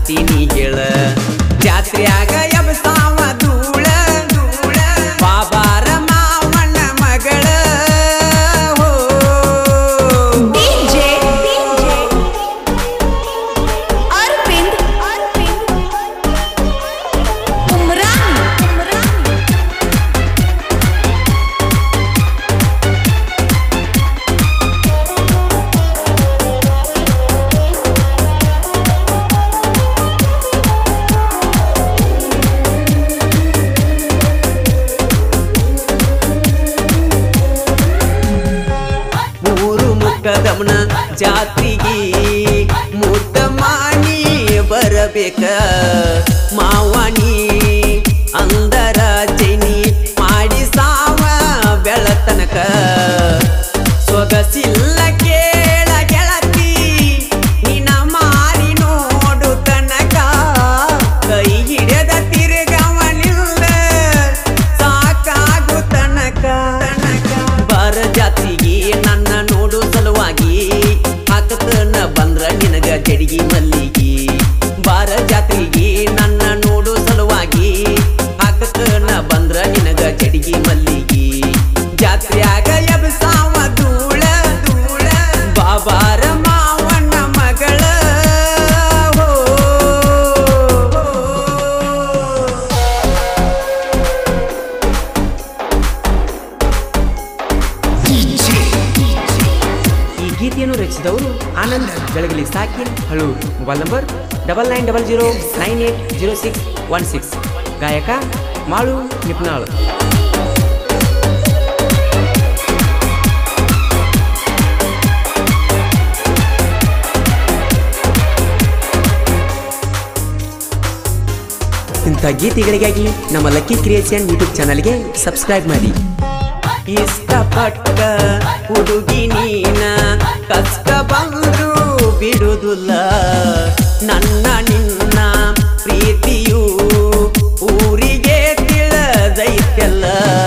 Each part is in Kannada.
ಕೊಡ್ತೀನಿ ಹೇಳ ಜಾತ್ರ್ಯಾಗ ಎಬ್ಸಾವ ಧೂಳ ಧೂಳ ಬಾಬಾರ ಮಾವಣ್ಣ ಮಗಳ ಹೋ DJ Arvind Umran ಮೂರು ಮುಖದವನ ಜಾತ್ರೆಗೆ ಮುದ್ದ ಮಾನಿ ಬರಬೇಕ ಮಾವಾಣಿ ಅಂದರ ಜೈನಿ ಮಾಡಿ ಸಾವ ಬೆಳತನಕ ಸೊಗಸಿಲ್ಲ ಕೇಳ ಗೆಳತಿ ನಿನ ಮಾರಿ ನೋಡು ತನಕ ಕೈ ಹಿಡಿದ ತಿರುಗವನಿಲ್ಲ ಸಾಕಾಗು ತನಕ ಬರ ಜಾತಿಗೆ ನನ್ನ ನೋಡು ಸಲುವಾಗಿ ಹಾಕತನ ಬಂದ್ರ ನಿನಗ ಜಡಿಗಿ ಮಲ್ಲಿಗಿ ಬಾರ ಜಾತ್ರೆಗೆ ನನ್ನ ನೋಡು ಸಲುವಾಗಿ ಹಾಕತನ ಬಂದ್ರ ನಿನಗ ಜಡಿಗಿ ಮಲ್ಲಿಗಿ ಜಾತ್ರ್ಯಾಗ ಎಬ್ಸಾವ ಧೂಳ ಧೂಳ ಬಾಬಾರ ಮಾವಣ್ಣ ಮಗಳ ಹೋ ಈ ಗೀತೆಯನ್ನು ರಚಿಸಿದವರು ಆನಂದ್ ಬೆಳಗಲಿ ಸಾಕಿನ್ Halur mobile number double nine double zero nine eight zero six one six ಗಾಯಕ ಮಾಳು ನಿಪ್ನಾಳ್ ಇಂಥ ಗೀತೆಗಳಿಗಾಗಿ ನಮ್ಮ ಲಕ್ಕಿ ಕ್ರಿಯೇಷನ್ ಯೂಟ್ಯೂಬ್ ಚಾನಲ್ಗೆ ಸಬ್ಸ್ಕ್ರೈಬ್ ಮಾಡಿ ಇಷ್ಟಪಟ್ಟ ಹುಡುಗಿ ನೀನ ಕಷ್ಟ ಬಂದ್ರು ಬಿಡುದಿಲ್ಲ ನನ್ನ ನಿನ್ನ ಪ್ರೀತಿಯು ಊರಿಗೆ ತಿಳಿದೈತೆಲ್ಲ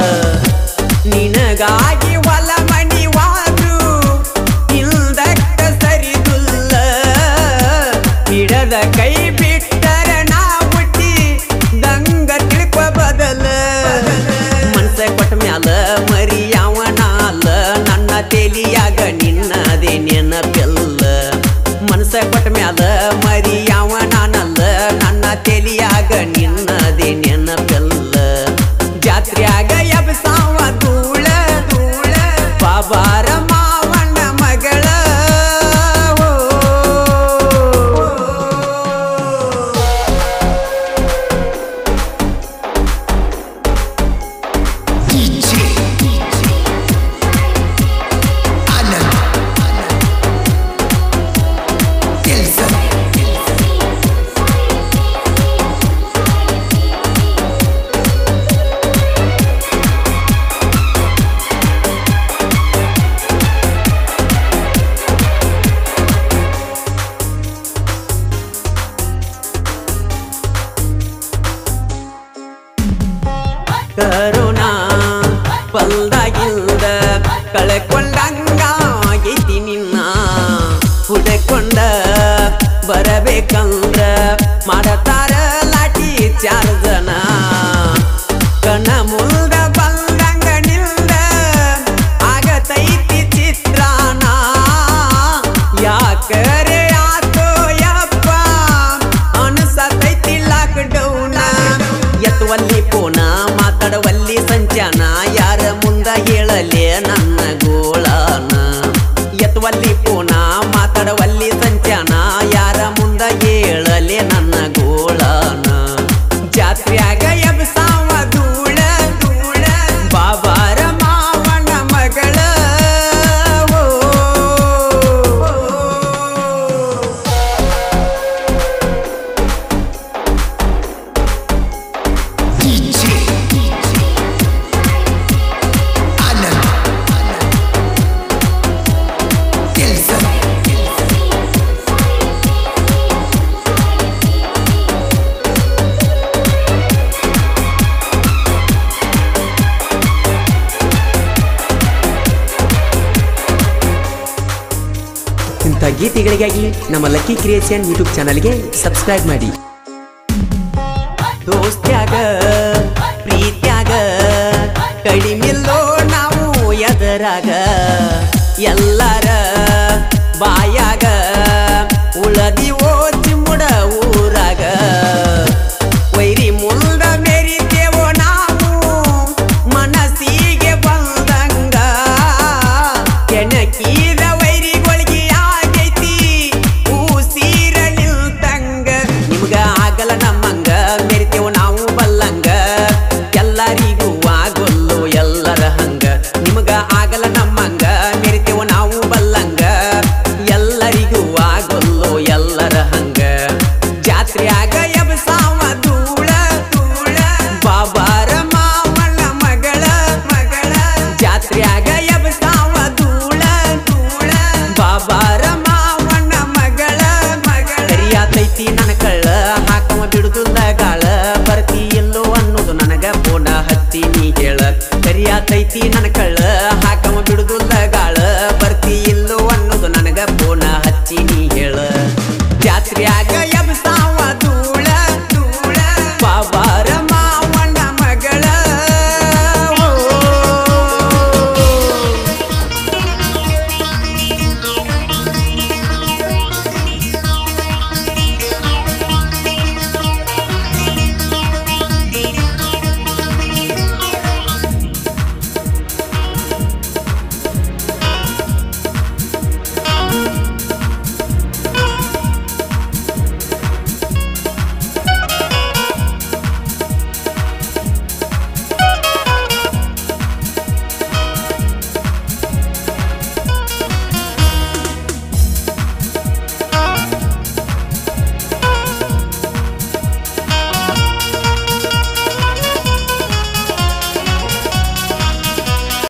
ನಿನಗಾಗಿ ಹೊಲ ಮಣಿವಾದ್ರು ಇಲ್ದಕ್ಕ ಸರಿದುಲ್ಲ ಹಿಡದ ಕೈ ಬಿಟ್ಟರ ನಾ ಹುಟ್ಟಿ ದಂಗ ತಿಳ್ಕೊ ಬದಲ ಮನ್ಸ ಕೊಟ್ಟ ಮ್ಯಾಲ ಮರಿ ಯಾವನಾಲ ನನ್ನ ತೆಲಿಯಾಗ ನಿನ್ನದೇ ನೆನಪೆಲ್ಲ ಮನ್ಸ ಕೊಟ್ಟ ಮ್ಯಾಲ ಮರಿ ಯಾವನಾನಲ್ಲ ನನ್ನ ತೆಲಿಯಾಗ ನಿನ್ನದೇ ನೆನಪೆಲ್ಲ ಜಾತ್ರ್ಯಾಗ ಎಬ್ಸಾವ ಧೂಳ ಧೂಳ ಬಾಬಾರ ಮಾವಣ್ಣ ಮಗಳ ಹೋ. ಕರುಣಾ ಬಂದಾಗಿಲ್ದ ಕಳ್ಕೊಂಡಂಗಾಗೈತಿ ನಿನ್ನ ಹುಡಕೊಂಡ ಬರಬೇಕಂದ್ರ ಮಾಡತಾರ ಲಾಠಿ ಚಾರ ಜನ ಕಣ ಮುಂದ ಬಂದಂಗ ನಿಲ್ದ ಆಗತೈತಿ ಚಿತ್ರಾನ ಯಾಕರೆ ಆತೋ ಯಪ್ಪ ಅನಸತೈತಿ ಲಾಕ್ಡೌನ ಎತ್ತುವಲ್ಲಿ ಪೋನ ಮಾತಾಡವಲ್ಲಿ ಸಂಚಾನ ಯಾರ ಮುಂದ ಹೇಳಲೆ ನನ್ನ ಗೋಳಾನ ಎತ್ತುವಲ್ಲಿ ಪೋನ ಮಾತಾಡವಲ್ಲಿ ಸಂಚಾನ ಯಾರ ಮುಂದ ಹೇಳಲೆ ನನ್ನ ಗೋಳ ಗೀತೆಗಳಿಗಾಗಿ ನಮ್ಮ ಲಕ್ಕಿ ಕ್ರಿಯೇಷನ್ ಯೂಟ್ಯೂಬ್ ಚಾನಲ್ಗೆ ಸಬ್ಸ್ಕ್ರೈಬ್ ಮಾಡಿ ದೋಸ್ತ್ಯಾಗ ಪ್ರೀತ್ಯಾಗ ಕಡಿಮಿಲ್ಲೋ ನಾವು ಎದರಾಗ ಎಲ್ಲರ ಬಾಯಾಗ ಉಳದಿವೋ ಚಿಮ್ಮುಡ ಊರಾಗ ವೈರಿ ಮುಂದ ಮೆರಿತೇವೋ ನಾವು ಮನಸ್ಸಿಗೆ ಬಂದಂಗ ಕೆಣಕಿದ ವೈರಿಗಳಿಗೆ ಆಗೈತಿ ಊಸೀರ ನಿಲ್ತಂಗ ನಿಮ್ಗ ಆಗಲ್ಲ ನಮ್ಮಂಗ ಮೆರಿತೇವು ನಾವು ಬಲ್ಲಂಗ ಎಲ್ಲರಿಗೂ ಆಗೊಲ್ಲು ಎಲ್ಲರ ಹಂಗ ನಿಮ್ಗ ಆಗಲ್ಲ ನಮ್ಮಂಗ ಮೆರಿತೇವು ನಾವು ಬಲ್ಲಂಗ ಎಲ್ಲರಿಗೂ ಆಗೊಲ್ಲು ಎಲ್ಲರ ಹಂಗ ಜಾತ್ರೆಯಾಗ ಎಬಸಾವ ಧೂಳ ಧೂಳ ಬಾಬಾರ ಮಾವನ ಮಗಳ ಮಗಳ ಜಾತ್ರೆಯಾಗ ಎಬಸಾವ ಧೂಳ ಧೂಳ ಬಾಬಾರ ಮಾವನ ಮಗಳ ಮಗಳ ಕರಿಯಾತೈತಿ ನನ್ನ ಕಳ್ಳ ಹಾಕವ ಬಿಡುದಿಲ್ಲ ಗಾಳ ಬರ್ತಿ ಎಲ್ಲೋ ಅನ್ನೋದು ನನಗ ಪೋಣ ಹತ್ತಿ ನೀ ಹೇಳ ಕರಿಯಾತೈತಿ ನನ್ನ ಕಳ್ಳ